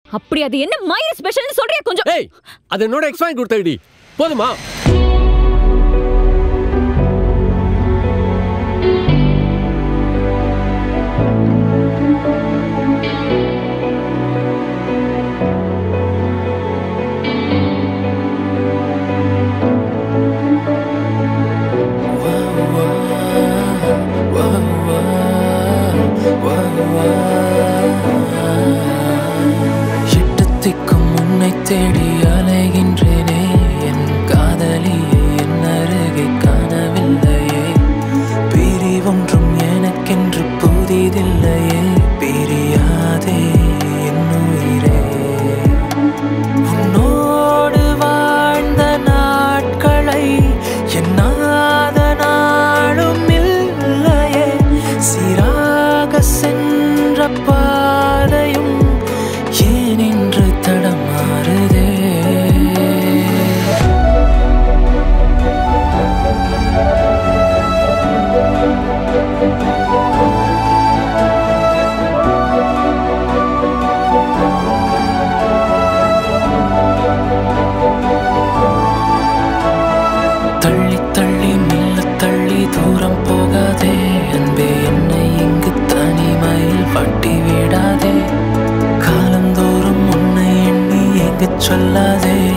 அப்படி அது என்ன மயிறு ஸ்பெஷல்னு சொல்றியா கொஞ்சம் ஏய் அது என்னோட எக்ஸ் வாங்கி கொடுத்தடி போதுமா எட்டத்திக்கும் உன்னை தேடி அலைகின்றேனே என் காதலியை என் அருகே காணவில்லையே பிரி ஒன்றும் எனக்கென்று புதிதில்லையே பிரியாதே என் உயிரே உன்னோடு வாழ்ந்த நாட்களை எண்ணாத நாளும் இல்லையே சீராக சென்ற பாதையும் ஏன் என்று தடமாறுதே தள்ளி தள்ளி மெல்ல தள்ளி தூரம் போகாதே அன்பே என்னை இங்கு தனிமையில் வட்டி விடாதே காலந்தோறும் உன்னை எண்ணி எங்கு சொல்லாதே